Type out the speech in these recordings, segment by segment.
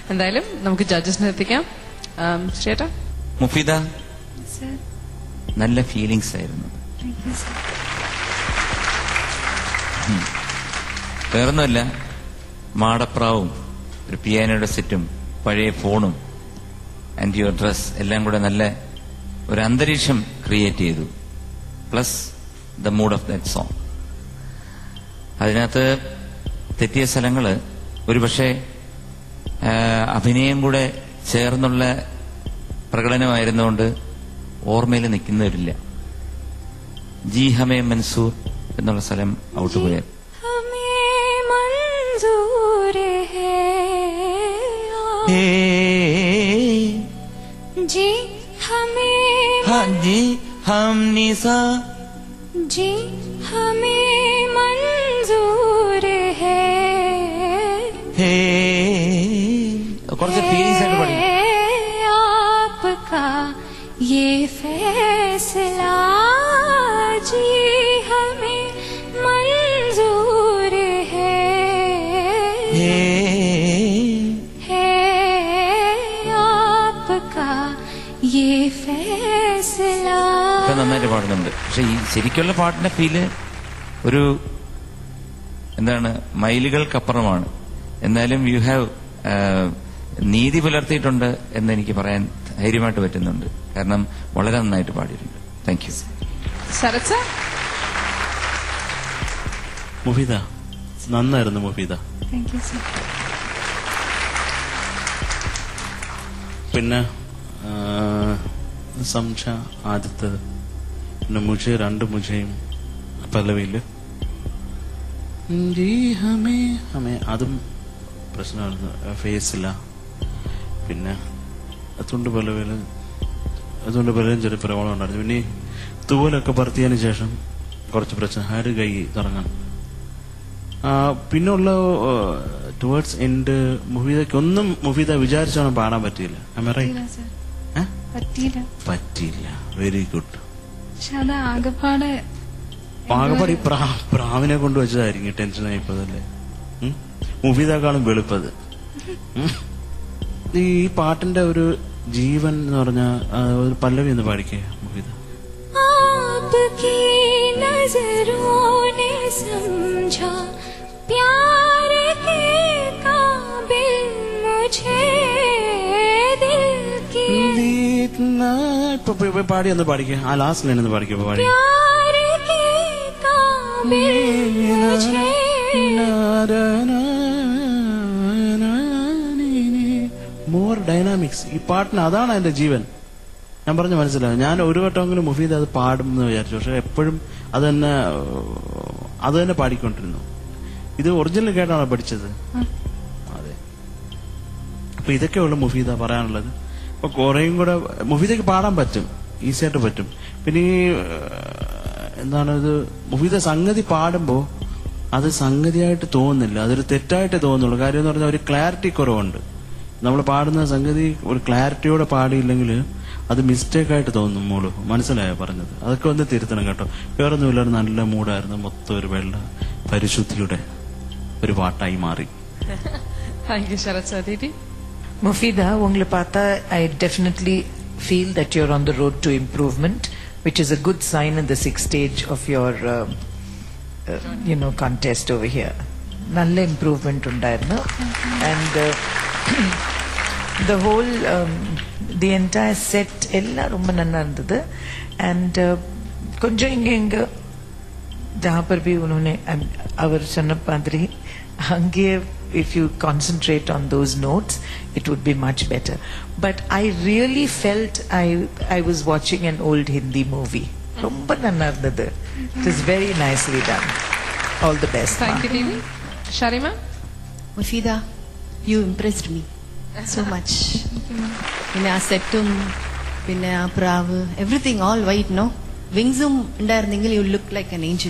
എന്തായാലും നമുക്ക് ജഡ്ജസിനെ എത്തിക്കാം ആം, ശ്രീയേട്ടാ മുഫിദ സർ നല്ല ഫീലിങ്സ് ആയിരുന്നു താങ്ക് യു സർ വേറൊന്നുമല്ല മാടപ്രാവും ഒരു പിയാനോയുടെ സെറ്റും പഴയ ഫോണും ആൻഡ് യുവർ ഡ്രസ് എല്ലാം കൂടെ നല്ല ഒരു അന്തരീക്ഷം ക്രിയേറ്റ് ചെയ്തു plus the mood of that song അതിനകത്ത് തെറ്റിയ സ്ഥലങ്ങള് ഒരുപക്ഷെ ആ, അഭിനയം കൂടെ ചേർന്നുള്ള പ്രകടനമായിരുന്നുകൊണ്ട് ഓർമ്മയിൽ നിൽക്കുന്നവരില്ല ജി ഹമേ മൻസൂർ എന്നുള്ള സ്ഥലം ഔട്ട് പോയാൽ हमें मंजूर है जी हमें जी हम निसा जी हमें मंजूर है ഹേ കുറച്ച് ഫീലിങ്സ് ആയിട്ട് പാടി आपका ये फैसला जी हमें मंजूर है ഹേ है आपका ये फैसला ഒക്കെ നന്നായിട്ട് പാടുന്നുണ്ട് പക്ഷെ ഈ ശരിക്കുള്ള പാട്ടിന്റെ ഫീല് ഒരു എന്താണ് മൈലുകൾക്കപ്പുറമാണ് എന്നാലും യു ഹാവ് നീതി പുലർത്തിയിട്ടുണ്ട് എന്ന് എനിക്ക് പറയാൻ ധൈര്യമായിട്ട് പറ്റുന്നുണ്ട് കാരണം വളരെ നന്നായിട്ട് പാടിയിട്ടുണ്ട് thank you Sarath sir Mufeeda നന്നായിരുന്നു മുഫീദ थैंक यू सर പിന്നെ ആ, സംശ ആദ്യത്തത് പിന്നെ മുജ രണ്ട് മുജയും പല്ലവിയില് ജി ഹമേ ഹമേ അതും പ്രശ്നമായിരുന്നു ഫേസില്ല പിന്നെ അതുകൊണ്ട് പല്ലവിയില് അതുകൊണ്ട് പലരും ചെറിയ പ്രവണം ഉണ്ടായിരുന്നു പിന്നെ ഈ തൂവലൊക്കെ പറത്തിയതിന് ശേഷം കുറച്ച് പ്രശ്നം ഹാര് കൈ തുടങ്ങാൻ ആ, പിന്നുള്ള ടുവേർഡ്സ് എൻഡ് മുഫീദയ്ക്ക് ഒന്നും മുഫീദ വിചാരിച്ചോണം പാടാൻ പറ്റിയില്ല Am I right? പറ്റിയില്ല സർ ഏ? പറ്റിയില്ല പറ്റിയില്ല വെരി ഗുഡ് പക്ഷെ അത് ആകെപ്പാടെ പാകപ്പാടി പ്രാ പ്രാവിനെ കൊണ്ട് വെച്ചതായിരിക്കും ടെൻഷൻ ആയിപ്പോതല്ലേ ഉം? മുഫീദാക്കാളും വെളുപ്പത് ഉം? ഈ പാട്ടിന്റെ ഒരു ജീവൻ എന്ന് പറഞ്ഞ ഒരു പല്ലവി ഒന്ന് പാടിക്കേ മുഫീദ आपकी नजरों ने समझा प्यार के काबिल मुझे दिल की ഇപ്പൊ പോയി- പോയി പാടി ഒന്ന് പാടിക്കേ ആ ലാസ്റ്റ് ലൈൻ ഒന്ന് പാടിക്കേ ഇപ്പൊ പാടി प्यार के काबिल मुझे മോർ ഡൈനാമിക്സ് ഈ പാട്ടിന് അതാണ് എന്റെ ജീവൻ ഞാൻ പറഞ്ഞ മനസ്സിലാവും ഞാൻ ഒരു വട്ടമെങ്കിലും മുഫീദ് അത് പാടും എന്ന് വിചാരിച്ചു പക്ഷെ എപ്പോഴും അത് തന്നെ ഏഹ്, അത് തന്നെ പാടിക്കൊണ്ടിരുന്നു ഇത് ഒറിജിനൽ കേട്ടാണോ പഠിച്ചത് അതെ അപ്പൊ ഇതൊക്കെയുള്ള മുഫീദ പറയാനുള്ളത് അപ്പൊ കുറേയും കൂടെ മുഫീദക്ക് പാടാൻ പറ്റും ഈസി ആയിട്ട് പറ്റും പിന്നെ ഈ ഏഹ്, എന്താണ് ഇത് മുഫീദ സംഗതി പാടുമ്പോ അത് സംഗതിയായിട്ട് തോന്നുന്നില്ല അതൊരു തെറ്റായിട്ട് തോന്നുള്ളൂ കാര്യം എന്ന് പറഞ്ഞാൽ ഒരു ക്ലാരിറ്റി കുറവുണ്ട് നമ്മൾ പാടുന്ന സംഗതി ഒരു ക്ലാരിറ്റിയോടെ പാടിയില്ലെങ്കിൽ അത് മിസ്റ്റേക്ക് ആയിട്ട് തോന്നും മോള് മനസ്സിലായോ പറഞ്ഞത് അതൊക്കെ ഒന്ന് തിരുത്തണം കേട്ടോ വേറൊന്നുമില്ല ഒരു നല്ല മൂടായിരുന്നു മൊത്തം ഒരു വെള്ള പരിശുദ്ധിയുടെ ഒരു പാട്ടായി മാറി thank you Sarath sir Deedi Mufida, உங்களை பார்த்தா I definitely feel that you're on the road to improvement, which is a good sign in the sixth stage of your, uh, uh, you know, contest over here. നല്ല improvement ഉണ്ടായിരുന്നു and the whole um, the entire set எல்லாம் ரொம்ப நல்லா இருந்தது and uh, கொஞ்சம் இங்க இங்க जहाँ पर भी उन्होंने अम- अवर सन्नप मादरी हंगे if you concentrate on those notes it would be much better but i really felt i i was watching an old hindi movie ரொம்ப நல்லா இருந்தது it was very nicely done all the best thank you Deedi ഷറിമ Mufeeda you impressed me so much പിന്നെ ആ സെറ്റും പിന്നെ ആ പ്രാവ് എവറിത്തിങ് ഓൾ വൈറ്റ് നോ വിങ്സും ഉണ്ടായിരുന്നെങ്കിൽ you look like an angel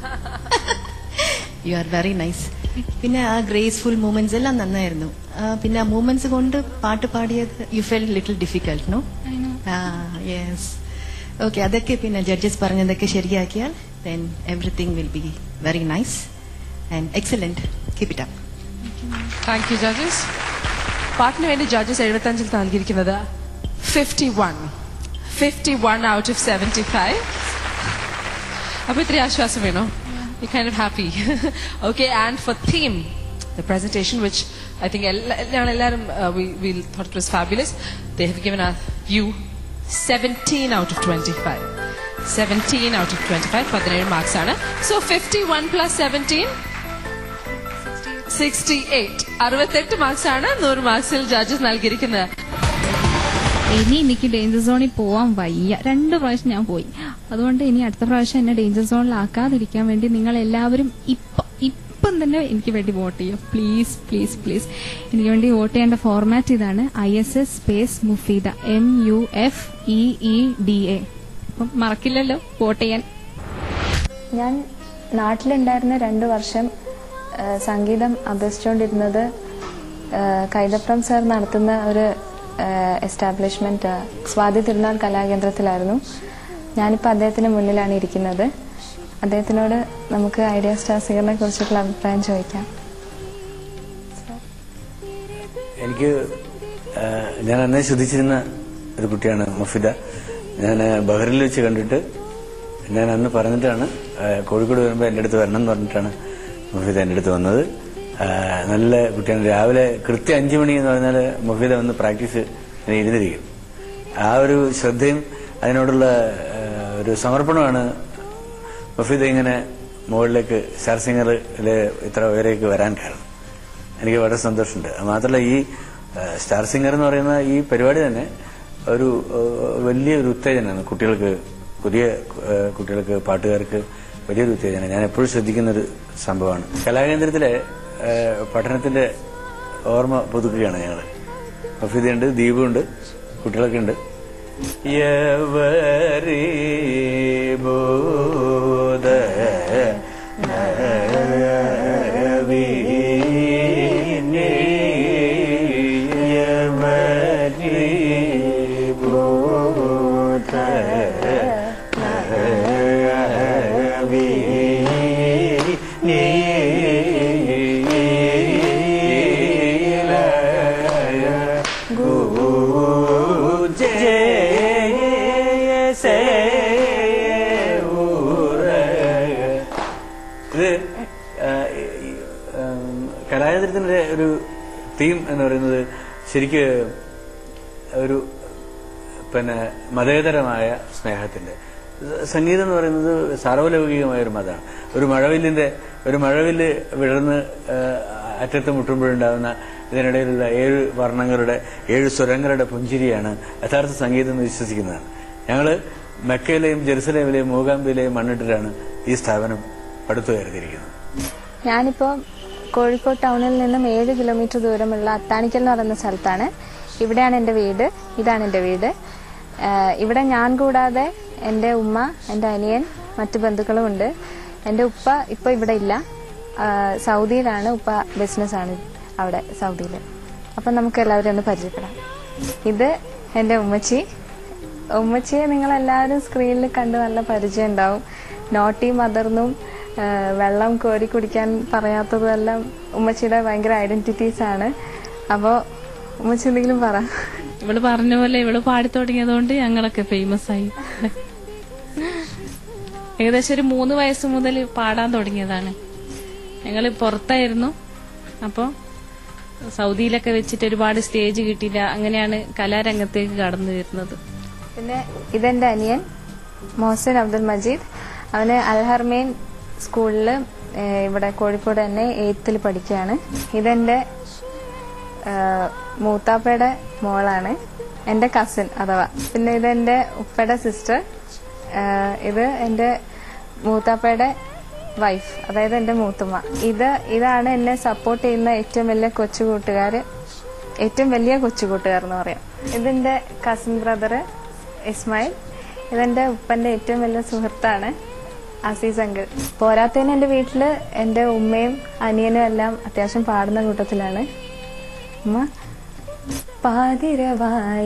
you are very nice പിന്നെ ആ ഗ്രേസ്ഫുൾ മൂമെന്റ്സ് എല്ലാം നന്നായിരുന്നു ആ, പിന്നെ ആ മൂമെന്റ്സ് കൊണ്ട് പാട്ട് പാടിയത് you fell little difficult no ah yes okay അതൊക്കെ പിന്നെ ജഡ്ജസ് പറഞ്ഞതൊക്കെ ശരിയാക്കിയാൽ then everything will be very nice and excellent keep it up thank you judges പാട്ടിന് വേണ്ടി ജഡ്ജസ് എഴുപത്തഞ്ചിൽ നൽകിയിരിക്കുന്നത് fifty one fifty one out of seventy five അപ്പൊ ഇത്രയും ആശ്വാസം വേണോ you kind of happy okay and for theme the presentation which I think ഞങ്ങൾ എല്ലാവരും we thought it was fabulous they have given you seventeen out of twenty five seventeen out of twenty five പതിനേഴ് marks ആണ് so fifty one plus seventeen sixty eight അറുപത്തെട്ട് marks ആണ് നൂറ് മാർക്സിൽ judges നൽകിയിരിക്കുന്നത് ഇനി എനിക്ക് ഡേഞ്ചർ സോണിൽ പോവാൻ വയ്യ രണ്ട് പ്രാവശ്യം ഞാൻ പോയി അതുകൊണ്ട് ഇനി അടുത്ത പ്രാവശ്യം എന്നെ ഡേഞ്ചർ സോണിലാക്കാതിരിക്കാൻ വേണ്ടി നിങ്ങൾ എല്ലാവരും ഇപ്പം ഇപ്പം തന്നെ എനിക്ക് വേണ്ടി വോട്ട് ചെയ്യും പ്ലീസ് പ്ലീസ് പ്ലീസ് എനിക്ക് വേണ്ടി വോട്ട് ചെയ്യേണ്ട ഫോർമാറ്റ് ഇതാണ് I S S space Mufeeda M U F E E D A അപ്പം മറക്കില്ലല്ലോ വോട്ട് ചെയ്യാൻ ഞാൻ നാട്ടിലുണ്ടായിരുന്ന രണ്ട് വർഷം ആ, സംഗീതം അഭ്യസിച്ചുകൊണ്ടിരുന്നത് ആ, കൈതപ്രം സാർ നടത്തുന്ന ഒരു എസ്റ്റാബ്ലിഷ്മെന്റ് സ്വാതി തിരുനാൾ കലാകേന്ദ്രത്തിലായിരുന്നു ഞാനിപ്പോൾ അദ്ദേഹത്തിന് മുന്നിലാണ് ഇരിക്കുന്നത് അദ്ദേഹത്തിനോട് നമുക്ക് ഐഡിയ സ്റ്റാർ സിംഗറിനെ കുറിച്ചിട്ടുള്ള അഭിപ്രായം ചോദിക്കാം എനിക്ക് ആ, ഞാൻ അന്നേ ശ്രദ്ധിച്ചിരുന്ന ഒരു കുട്ടിയാണ് മുഫിദ ഞാൻ ബഹറിൽ വെച്ച് കണ്ടിട്ട് ഞാൻ അന്ന് പറഞ്ഞിട്ടാണ് ആ, കോഴിക്കോട് വരുമ്പോൾ എൻ്റെ അടുത്ത് വരണം എന്ന് പറഞ്ഞിട്ടാണ് മുഫിദ എൻ്റെ അടുത്ത് വന്നത് ആ, നല്ല കുട്ടിയാണ് രാവിലെ കൃത്യം അഞ്ചു മണി എന്ന് പറഞ്ഞാൽ മുഫിദ വന്ന് പ്രാക്ടീസ് ഇരുന്നിരിക്കും ആ ഒരു ശ്രദ്ധയും അതിനോടുള്ള ആ, ഒരു സമർപ്പണമാണ് മുഫീദ ഇങ്ങനെ മുകളിലേക്ക് സ്റ്റാർ സിംഗറില് ഇത്ര ഉയരേക്ക് വരാൻ കാരണം എനിക്ക് വളരെ സന്തോഷമുണ്ട് അത് മാത്രമല്ല ഈ ആ, സ്റ്റാർ സിംഗർ എന്ന് പറയുന്ന ഈ പരിപാടി തന്നെ ഒരു ആ, വലിയൊരു ഉത്തേജനമാണ് കുട്ടികൾക്ക് പുതിയ ആ, കുട്ടികൾക്ക് പാട്ടുകാർക്ക് വലിയൊരു ഉത്തേജനം ഞാൻ എപ്പോഴും ശ്രദ്ധിക്കുന്ന ഒരു സംഭവമാണ് കലാകേന്ദ്രത്തിലെ ആ, പഠനത്തിന്റെ ഓർമ്മ പുതുക്കുകയാണ് ഞങ്ങൾ മഫീദയുണ്ട് ദീപുണ്ട് കുട്ടികളൊക്കെ ഉണ്ട് യവരി ബോധ ഇത് ആ, ഈ, ഉം, കലാകേന്ദ്രത്തിന്റെ ഒരു തീം എന്ന് പറയുന്നത് ശരിക്ക് ഒരു പിന്നെ മതേതരമായ സ്നേഹത്തിന്റെ സംഗീതം എന്ന് പറയുന്നത് സാർവലൗകികമായ ഒരു മതമാണ് ഒരു മഴവില്ലിന്റെ ഒരു മഴവില്ല് വിടർന്ന് ആ, അറ്റത്ത് മുട്ടുമ്പോഴുണ്ടാകുന്ന ഇതിനിടയിലുള്ള ഏഴ് വർണ്ണങ്ങളുടെ ഏഴ് സ്വരങ്ങളുടെ പുഞ്ചിരിയാണ് യഥാർത്ഥ സംഗീതം എന്ന് വിശ്വസിക്കുന്നതാണ് ഞങ്ങള് മെക്കയിലെയും ജെറുസലേമിലെയും മൂകാംബിയിലെയും മണ്ണിട്ടിട്ടാണ് ഈ സ്ഥാപനം പടുത്തുയർത്തിയിരിക്കുന്നത് ഞാനിപ്പോൾ കോഴിക്കോട് ടൗണിൽ നിന്നും ഏഴ് കിലോമീറ്റർ ദൂരമുള്ള അത്താണിക്കൽ എന്ന് പറയുന്ന സ്ഥലത്താണ് ഇവിടെയാണ് എൻ്റെ വീട് ഇതാണ് എൻ്റെ വീട് ആഹ് ഇവിടെ ഞാൻ കൂടാതെ എൻ്റെ ഉമ്മ എൻ്റെ അനിയൻ മറ്റു ബന്ധുക്കളും ഉണ്ട് എൻ്റെ ഉപ്പ ഇപ്പോൾ ഇവിടെ ഇല്ല ആഹ് സൗദിയിലാണ് ഉപ്പ ബിസിനസ്സാണ് അവിടെ സൗദിയിൽ അപ്പം നമുക്ക് എല്ലാവരും ഒന്ന് പരിചയപ്പെടാം ഇത് എൻ്റെ ഉമ്മച്ചി ഉമ്മച്ചിയെ നിങ്ങളെല്ലാവരും സ്ക്രീനിൽ കണ്ട് നല്ല പരിചയം ഉണ്ടാവും നോട്ടി മദർന്നും ആ, വെള്ളം കോരി കുടിക്കാൻ പറയാത്തതും എല്ലാം ഉമ്മച്ചിയുടെ ഭയങ്കര ഐഡന്റിറ്റീസ് ആണ് അപ്പോൾ ഉമ്മച്ചി എന്തെങ്കിലും പറ ഇവള് പറഞ്ഞ പോലെ ഇവള് പാടി തുടങ്ങിയതുകൊണ്ട് ഞങ്ങളൊക്കെ ഫേമസ് ആയി ഏകദേശം ഒരു മൂന്ന് വയസ്സ് മുതൽ പാടാൻ തുടങ്ങിയതാണ് ഞങ്ങൾ പുറത്തായിരുന്നു അപ്പോൾ സൗദിയിലൊക്കെ വെച്ചിട്ട് ഒരുപാട് സ്റ്റേജ് കിട്ടിയില്ല അങ്ങനെയാണ് കലാരംഗത്തേക്ക് കടന്നു വരുന്നത് പിന്നെ ഇതെന്റെ അനിയൻ മോഹസിൻ അബ്ദുൽ മജീദ് അവന് അൽഹർമേൻ സ്കൂളിൽ ഇവിടെ കോഴിക്കോട് തന്നെ എയ്ത്തിൽ പഠിക്കുകയാണ് ഇതെന്റെ ഏഹ്, മൂത്താപ്പയുടെ മോളാണ് എന്റെ കസിൻ അഥവാ പിന്നെ ഇതെന്റെ ഉപ്പയുടെ സിസ്റ്റർ ഇത് എന്റെ മൂത്താപ്പയുടെ വൈഫ് അതായത് എന്റെ മൂത്തുമ്മ ഇത് ഇതാണ് എന്നെ സപ്പോർട്ട് ചെയ്യുന്ന ഏറ്റവും വലിയ കൊച്ചു കൂട്ടുകാര് ഏറ്റവും വലിയ കൊച്ചു കൂട്ടുകാർ എന്ന് പറയാം ഇതെന്റെ കസിൻ ബ്രദർ ഇസ്മായിൽ ഇതെന്റെ ഉപ്പന്റെ ഏറ്റവും വലിയ സുഹൃത്താണ് അസീസ് അങ്കിൾ പോരാത്തതിന് എന്റെ വീട്ടില് എന്റെ ഉമ്മയും അനിയനും എല്ലാം അത്യാവശ്യം പാടുന്ന കൂട്ടത്തിലാണ് ഉമ്മ പാതിരവായി